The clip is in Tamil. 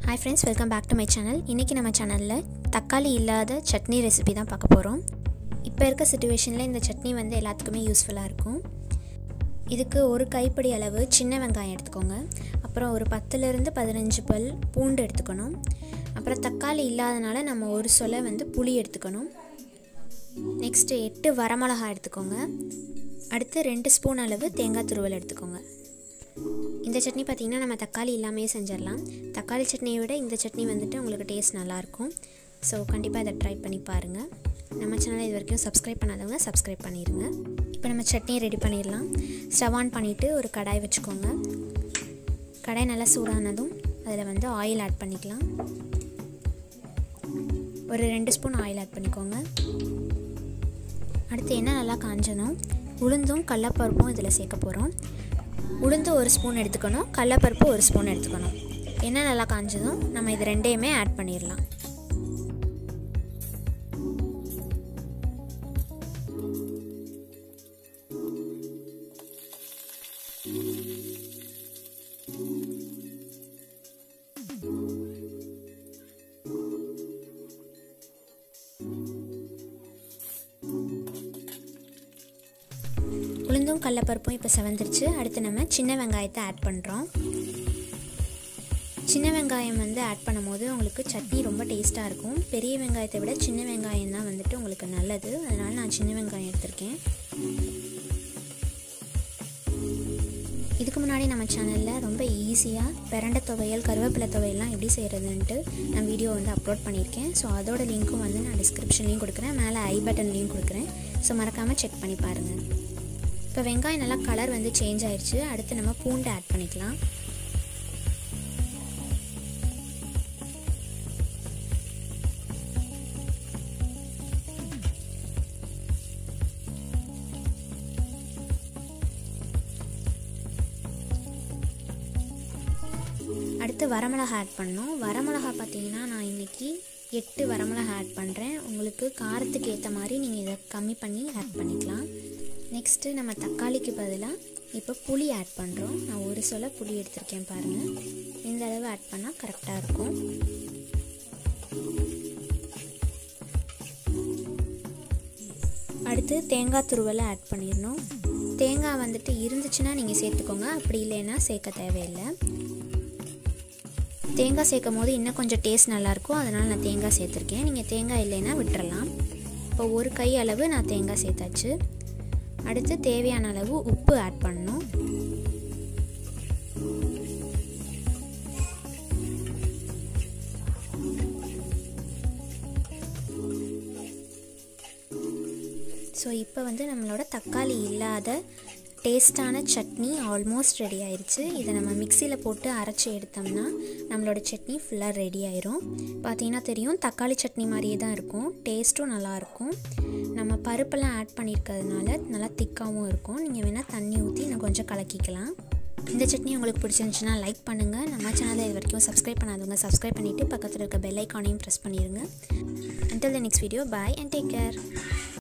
hi friends welcome back to my channel இன்றைக்கி நம்ம சேனலில் தக்காளி இல்லாத சட்னி ரெசிபி தான் பார்க்க போகிறோம் இப்போ இருக்க சுச்சுவேஷனில் இந்த சட்னி வந்து எல்லாத்துக்குமே யூஸ்ஃபுல்லாக இருக்கும் இதுக்கு ஒரு கைப்பிடி அளவு சின்ன வெங்காயம் எடுத்துக்கோங்க அப்புறம் ஒரு பத்துலேருந்து பதினஞ்சு பல் பூண்டு எடுத்துக்கணும் அப்புறம் தக்காளி இல்லாதனால நம்ம ஒரு சொலை வந்து புளி எடுத்துக்கணும் நெக்ஸ்ட்டு எட்டு வரமிளகா எடுத்துக்கோங்க அடுத்து ரெண்டு ஸ்பூன் அளவு தேங்காய் துருவல் எடுத்துக்கோங்க இந்த சட்னி பார்த்திங்கன்னா நம்ம தக்காளி இல்லாமே செஞ்சிடலாம் தக்காளி சட்னியை விட இந்த சட்னி வந்துட்டு உங்களுக்கு டேஸ்ட் நல்லாயிருக்கும் ஸோ கண்டிப்பாக இதை ட்ரை பண்ணி பாருங்கள் நம்ம சேனலை இது வரைக்கும் சப்ஸ்கிரைப் பண்ணாதவங்க சப்ஸ்கிரைப் பண்ணிடுங்க இப்போ நம்ம சட்னியை ரெடி பண்ணிடலாம் ஸ்டவ் ஆன் பண்ணிவிட்டு ஒரு கடாய் வச்சுக்கோங்க கடாய் நல்லா சூடானதும் அதில் வந்து ஆயில் ஆட் பண்ணிக்கலாம் ஒரு ரெண்டு ஸ்பூன் ஆயில் ஆட் பண்ணிக்கோங்க அடுத்து என்ன நல்லா காஞ்சணும் உளுந்தும் கடலப்பருப்பும் இதில் சேர்க்க போகிறோம் உளுந்து ஒரு ஸ்பூன் எடுத்துக்கணும் கடலப்பருப்பு ஒரு ஸ்பூன் எடுத்துக்கணும் என்ன நல்லா காஞ்சதும் நம்ம இது ரெண்டையுமே ஆட் பண்ணிடலாம் உளுந்தும் கடலப்பருப்பும் இப்போ செவந்துருச்சு அடுத்து நம்ம சின்ன வெங்காயத்தை ஆட் பண்ணுறோம் சின்ன வெங்காயம் வந்து ஆட் பண்ணும்போது உங்களுக்கு சட்னி ரொம்ப டேஸ்ட்டாக இருக்கும் பெரிய வெங்காயத்தை விட சின்ன வெங்காயம் தான் வந்துட்டு உங்களுக்கு நல்லது அதனால் நான் சின்ன வெங்காயம் எடுத்திருக்கேன் இதுக்கு முன்னாடி நம்ம சேனலில் ரொம்ப ஈஸியாக பிரண்ட துவையல் கருவேப்பிலை துவையல்லாம் எப்படி செய்கிறதுன்ட்டு நான் வீடியோ வந்து அப்லோட் பண்ணியிருக்கேன் ஸோ அதோட லிங்க்கும் வந்து நான் டிஸ்கிரிப்ஷன்லேயும் கொடுக்குறேன் மேலே ஐ பட்டன்லேயும் கொடுக்குறேன் ஸோ மறக்காமல் செக் பண்ணி பாருங்கள் இப்போ வெங்காயம் நல்லா கலர் வந்து சேஞ்ச் ஆயிடுச்சு அடுத்து நம்ம பூண்டு ஆட் பண்ணிக்கலாம் அடுத்து வரமிளகா ஆட் பண்ணோம் வரமிளகா பார்த்தீங்கன்னா நான் இன்றைக்கி எட்டு வரமிளகா ஆட் பண்ணுறேன் உங்களுக்கு காரத்துக்கு ஏற்ற மாதிரி நீங்கள் இதை கம்மி பண்ணி ஆட் பண்ணிக்கலாம் நெக்ஸ்ட்டு நம்ம தக்காளிக்கு பதிலாக இப்போ புளி ஆட் பண்ணுறோம் நான் ஒரு சொல்ல புளி எடுத்திருக்கேன் பாருங்கள் இந்த அளவு ஆட் பண்ணால் கரெக்டாக இருக்கும் அடுத்து தேங்காய் துருவலை ஆட் பண்ணிடணும் தேங்காய் வந்துட்டு இருந்துச்சுன்னா நீங்கள் சேர்த்துக்கோங்க அப்படி இல்லைன்னா சேர்க்க தேவையில்லை தேங்காய் சேர்க்கும் போது இன்னும் கொஞ்சம் டேஸ்ட் நல்லாயிருக்கும் அதனால் நான் தேங்காய் சேர்த்துருக்கேன் நீங்கள் தேங்காய் இல்லைன்னா விட்டுறலாம் இப்போ ஒரு கை அளவு நான் தேங்காய் சேர்த்தாச்சு அடுத்து தேவையான அளவு உப்பு ஆட் பண்ணணும் ஸோ இப்போ வந்து நம்மளோட தக்காளி இல்லாத டேஸ்டான சட்னி ஆல்மோஸ்ட் ரெடி ஆயிடுச்சு இதை நம்ம மிக்சியில் போட்டு அரைச்சி எடுத்தோம்னா நம்மளோட சட்னி ஃபுல்லாக ரெடி ஆயிரும் பார்த்தீங்கன்னா தெரியும் தக்காளி சட்னி மாதிரியே தான் இருக்கும் டேஸ்ட்டும் நல்லாயிருக்கும் நம்ம பருப்பெல்லாம் ஆட் பண்ணியிருக்கிறதுனால நல்லா திக்காகவும் இருக்கும் நீங்கள் வேணால் தண்ணி ஊற்றி இன்னும் கொஞ்சம் கலக்கிக்கலாம் இந்த சட்னி உங்களுக்கு பிடிச்சிருந்துச்சுன்னா லைக் பண்ணுங்கள் நம்ம சேனலை இது வரைக்கும் சப்ஸ்கிரைப் பண்ணாதவங்க சப்ஸ்கிரைப் பண்ணிவிட்டு பக்கத்தில் இருக்க பெல் ஐக்கானையும் ப்ரெஸ் பண்ணிடுங்க until the next video bye and take care